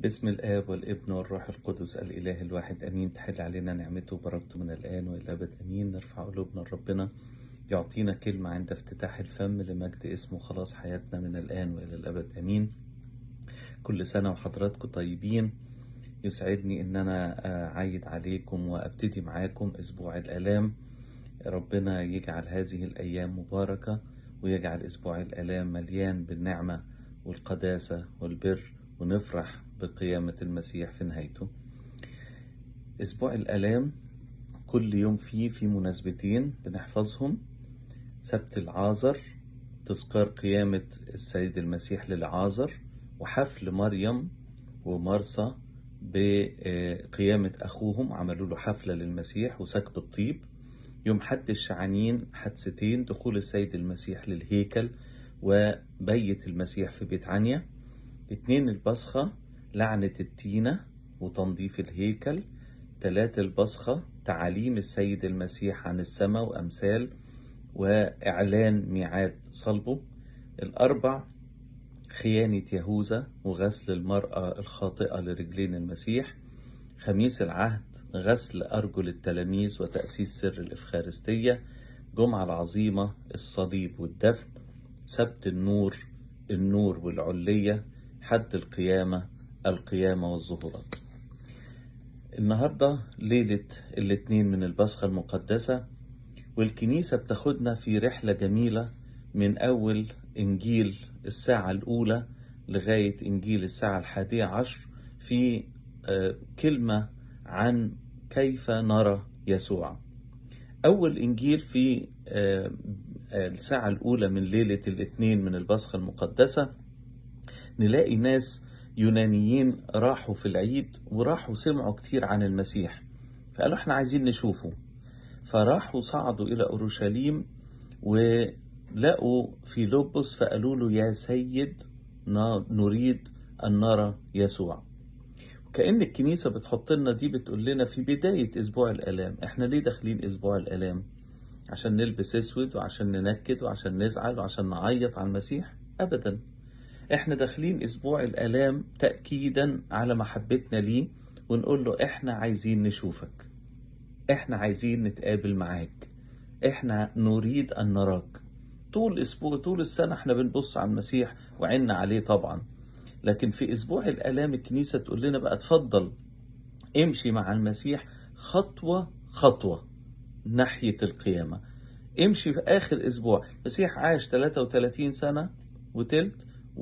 باسم الآب والابن والروح القدس الإله الواحد أمين تحل علينا نعمته وبركته من الآن وإلى الأبد أمين نرفع قلوبنا لربنا يعطينا كلمة عند افتتاح الفم لمجد اسمه خلاص حياتنا من الآن وإلى الأبد أمين كل سنة وحضراتكم طيبين يسعدني إن أنا أعيد عليكم وأبتدي معاكم أسبوع الآلام ربنا يجعل هذه الأيام مباركة ويجعل أسبوع الآلام مليان بالنعمة والقداسة والبر ونفرح بقيامة المسيح في نهايته أسبوع الآلام كل يوم فيه في مناسبتين بنحفظهم سبت العازر تذكار قيامة السيد المسيح للعازر وحفل مريم ومرسى بقيامة أخوهم عملوا له حفلة للمسيح وسكب الطيب يوم حد الشعانين حادثتين دخول السيد المسيح للهيكل وبيت المسيح في بيت عنيا اتنين البصخة لعنة التينة وتنظيف الهيكل تلاتة البصخة تعاليم السيد المسيح عن السماء وأمثال وإعلان ميعاد صلبه الأربع خيانة يهوذا وغسل المرأة الخاطئة لرجلين المسيح خميس العهد غسل أرجل التلاميذ وتأسيس سر الإفخارستية جمعة العظيمة الصليب والدفن سبت النور النور والعلية حد القيامة القيامة والظهورات النهاردة ليلة الاثنين من البصخة المقدسة والكنيسة بتاخدنا في رحلة جميلة من أول إنجيل الساعة الأولى لغاية إنجيل الساعة الحادية عشر في كلمة عن كيف نرى يسوع أول إنجيل في الساعة الأولى من ليلة الاثنين من البصخة المقدسة نلاقي ناس يونانيين راحوا في العيد وراحوا سمعوا كتير عن المسيح فقالوا احنا عايزين نشوفه فراحوا صعدوا إلى أورشليم ولقوا في لوبس فقالوا له يا سيد نريد أن نرى يسوع كأن الكنيسة بتحط لنا دي بتقول لنا في بداية أسبوع الآلام احنا ليه داخلين أسبوع الآلام عشان نلبس اسود وعشان ننكد وعشان نزعل وعشان نعيط على المسيح ابدا احنا داخلين اسبوع الالام تاكيدا على محبتنا ليه ونقول له احنا عايزين نشوفك احنا عايزين نتقابل معاك احنا نريد ان نراك طول اسبوع طول السنه احنا بنبص على المسيح وعنا عليه طبعا لكن في اسبوع الالام الكنيسه تقول لنا بقى اتفضل امشي مع المسيح خطوه خطوه ناحية القيامة امشي في آخر أسبوع المسيح عاش 33 سنة وتلت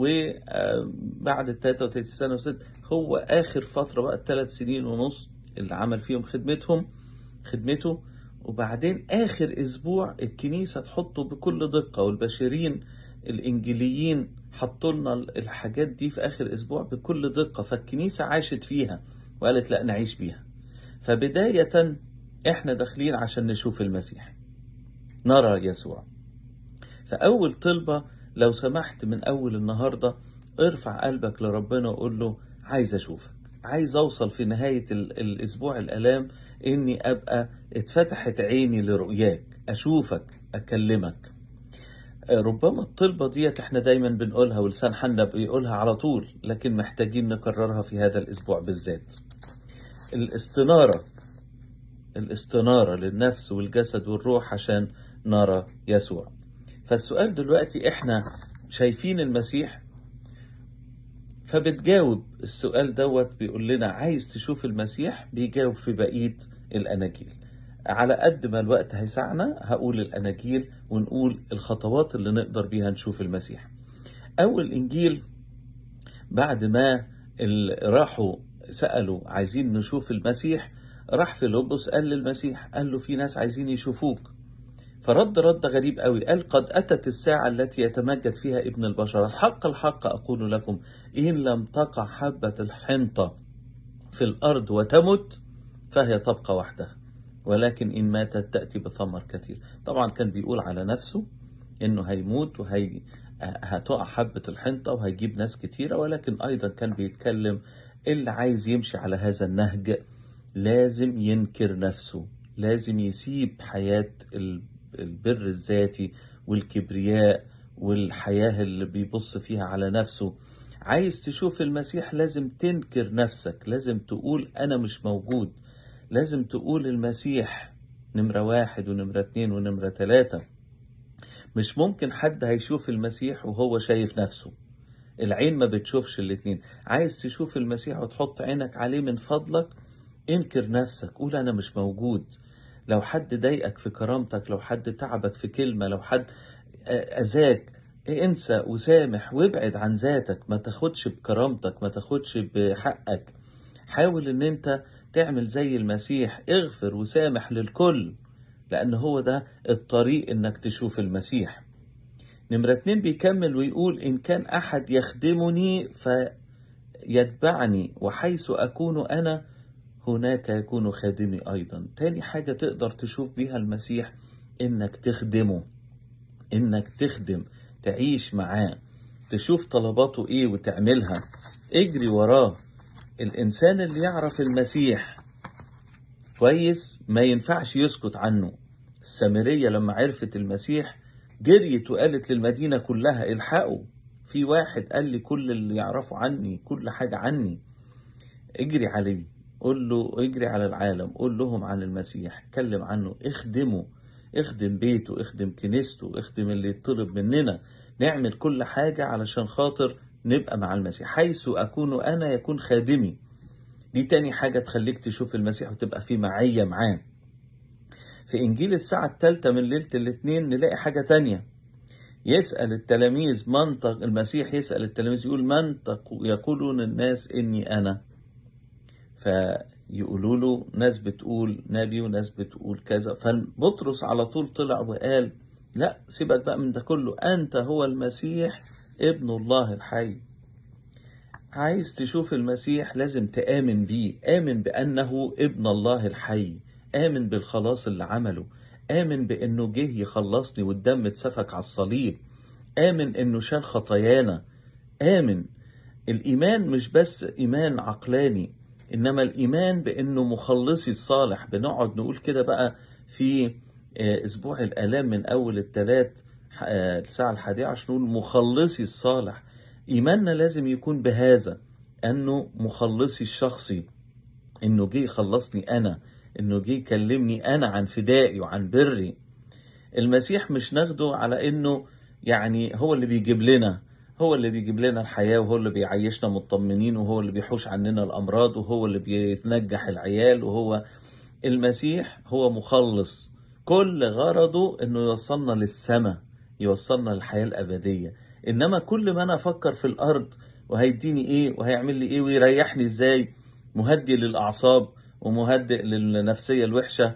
وبعد ال 33 سنة وست هو آخر فترة بقى الثلاث سنين ونص اللي عمل فيهم خدمتهم خدمته وبعدين آخر أسبوع الكنيسة تحطه بكل دقة والبشرين الإنجيليين حطوا لنا الحاجات دي في آخر أسبوع بكل دقة فالكنيسة عاشت فيها وقالت لا نعيش بيها فبداية احنا داخلين عشان نشوف المسيح نرى يسوع فأول طلبة لو سمحت من أول النهاردة ارفع قلبك لربنا وقول له عايز أشوفك عايز أوصل في نهاية الأسبوع الألام إني أبقى اتفتحت عيني لرؤياك أشوفك أكلمك ربما الطلبة ديت احنا دايما بنقولها ولسان حنا بيقولها على طول لكن محتاجين نكررها في هذا الأسبوع بالذات الاستنارة الاستنارة للنفس والجسد والروح عشان نرى يسوع فالسؤال دلوقتي احنا شايفين المسيح فبتجاوب السؤال دوت بيقول لنا عايز تشوف المسيح بيجاوب في بقية الأناجيل على قد ما الوقت هيسعنا هقول الأناجيل ونقول الخطوات اللي نقدر بيها نشوف المسيح أول إنجيل بعد ما راحوا سألوا عايزين نشوف المسيح راح فيلبس قال للمسيح قال له في ناس عايزين يشوفوك فرد رد غريب قوي قال قد أتت الساعة التي يتمجد فيها ابن البشر الحق الحق أقول لكم إن لم تقع حبة الحنطة في الأرض وتمت فهي تبقى وحدها ولكن إن ماتت تأتي بثمر كثير طبعا كان بيقول على نفسه إنه هيموت وهي هتقع حبة الحنطة وهيجيب ناس كتيرة ولكن أيضا كان بيتكلم اللي عايز يمشي على هذا النهج لازم ينكر نفسه لازم يسيب حياة البر الذاتي والكبرياء والحياة اللي بيبص فيها على نفسه عايز تشوف المسيح لازم تنكر نفسك لازم تقول أنا مش موجود لازم تقول المسيح نمرة واحد ونمرة اتنين ونمرة تلاتة مش ممكن حد هيشوف المسيح وهو شايف نفسه العين ما بتشوفش الاتنين عايز تشوف المسيح وتحط عينك عليه من فضلك انكر نفسك قول انا مش موجود لو حد ضايقك في كرامتك لو حد تعبك في كلمة لو حد أذاك انسى وسامح وابعد عن ذاتك ما تاخدش بكرامتك ما تاخدش بحقك حاول ان انت تعمل زي المسيح اغفر وسامح للكل لان هو ده الطريق انك تشوف المسيح نمرة اتنين بيكمل ويقول ان كان احد يخدمني فيتبعني وحيث اكون انا هناك يكون خادمي ايضا تاني حاجة تقدر تشوف بيها المسيح انك تخدمه انك تخدم تعيش معاه تشوف طلباته ايه وتعملها اجري وراه الانسان اللي يعرف المسيح كويس ما ينفعش يسكت عنه السامرية لما عرفت المسيح جريت وقالت للمدينة كلها الحقوا في واحد قال لي كل اللي يعرفه عني كل حاجة عني اجري عليه قول له اجري على العالم قول لهم عن المسيح اتكلم عنه اخدمه اخدم بيته اخدم كنيسته اخدم اللي يطلب مننا نعمل كل حاجة علشان خاطر نبقى مع المسيح حيث أكون أنا يكون خادمي دي تاني حاجة تخليك تشوف المسيح وتبقى في معية معاه في إنجيل الساعة الثالثة من ليلة الاثنين نلاقي حاجة تانية يسأل التلاميذ منطق المسيح يسأل التلاميذ يقول منطق يقولون الناس إني أنا فيقولوا له ناس بتقول نبي وناس بتقول كذا فبطرس على طول طلع وقال لا سيبك بقى من ده كله أنت هو المسيح ابن الله الحي عايز تشوف المسيح لازم تآمن بيه آمن بأنه ابن الله الحي آمن بالخلاص اللي عمله آمن بأنه جه يخلصني والدم اتسفك على الصليب آمن أنه شال خطايانا آمن الإيمان مش بس إيمان عقلاني إنما الإيمان بأنه مخلصي الصالح بنقعد نقول كده بقى في أسبوع الآلام من أول الثلاث الساعة الحادية عشر نقول مخلصي الصالح إيماننا لازم يكون بهذا أنه مخلصي الشخصي إنه جه يخلصني أنا إنه جه يكلمني أنا عن فدائي وعن بري المسيح مش ناخده على إنه يعني هو اللي بيجيب لنا هو اللي بيجيب لنا الحياة وهو اللي بيعيشنا مطمنين وهو اللي بيحوش عننا الأمراض وهو اللي بينجح العيال وهو المسيح هو مخلص كل غرضه انه يوصلنا للسماء يوصلنا للحياة الأبدية إنما كل ما أنا أفكر في الأرض وهيديني إيه وهيعمل لي إيه ويريحني إزاي مهدي للأعصاب ومهدئ للنفسية الوحشة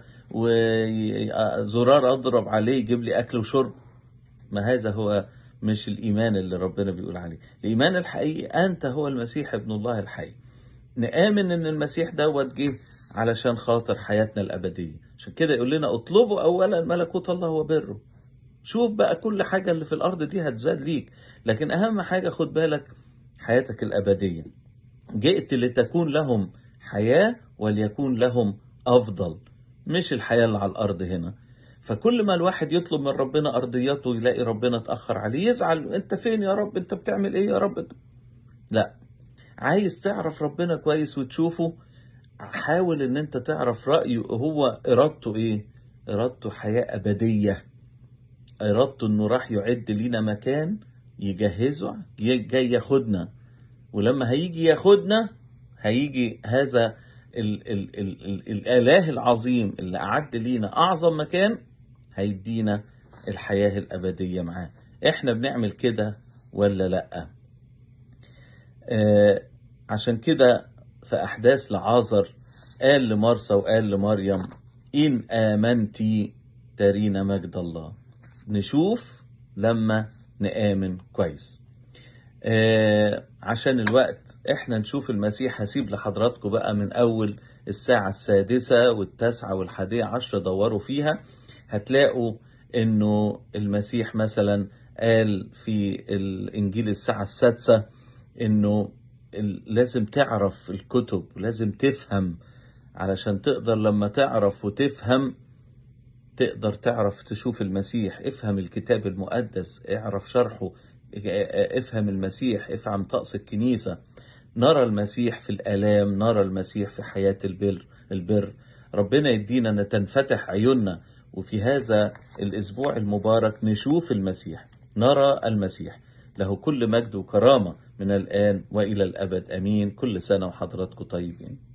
وزرار أضرب عليه يجيب لي أكل وشرب ما هذا هو مش الإيمان اللي ربنا بيقول عليه الإيمان الحقيقي أنت هو المسيح ابن الله الحي نآمن إن المسيح دوت جه علشان خاطر حياتنا الأبدية عشان كده يقول لنا اطلبوا أولا ملكوت الله وبره شوف بقى كل حاجة اللي في الأرض دي هتزاد ليك لكن أهم حاجة خد بالك حياتك الأبدية جئت لتكون لهم حياة وليكون لهم أفضل مش الحياة اللي على الأرض هنا فكل ما الواحد يطلب من ربنا أرضيته يلاقي ربنا اتأخر عليه يزعل أنت فين يا رب أنت بتعمل إيه يا رب لا عايز تعرف ربنا كويس وتشوفه حاول ان انت تعرف رأيه هو ارادته ايه ارادته حياة ابدية ارادته انه راح يعد لينا مكان يجهزه جاي ياخدنا ولما هيجي ياخدنا هيجي هذا ال ال ال ال الاله العظيم اللي اعد لينا اعظم مكان هيدينا الحياة الابدية معاه احنا بنعمل كده ولا لا آه عشان كده في أحداث لعازر قال لمرسى وقال لمريم إن آمنتي ترين مجد الله نشوف لما نآمن كويس آه عشان الوقت احنا نشوف المسيح هسيب لحضراتكم بقى من أول الساعة السادسة والتاسعة والحادية عشر دوروا فيها هتلاقوا انه المسيح مثلا قال في الانجيل الساعة السادسة انه لازم تعرف الكتب ولازم تفهم علشان تقدر لما تعرف وتفهم تقدر تعرف تشوف المسيح افهم الكتاب المقدس اعرف شرحه افهم المسيح افهم طقس الكنيسة نرى المسيح في الآلام نرى المسيح في حياة البر البر ربنا يدينا أن تنفتح عيوننا وفي هذا الأسبوع المبارك نشوف المسيح نرى المسيح له كل مجد وكرامة من الآن وإلى الأبد أمين كل سنة وحضراتكم طيبين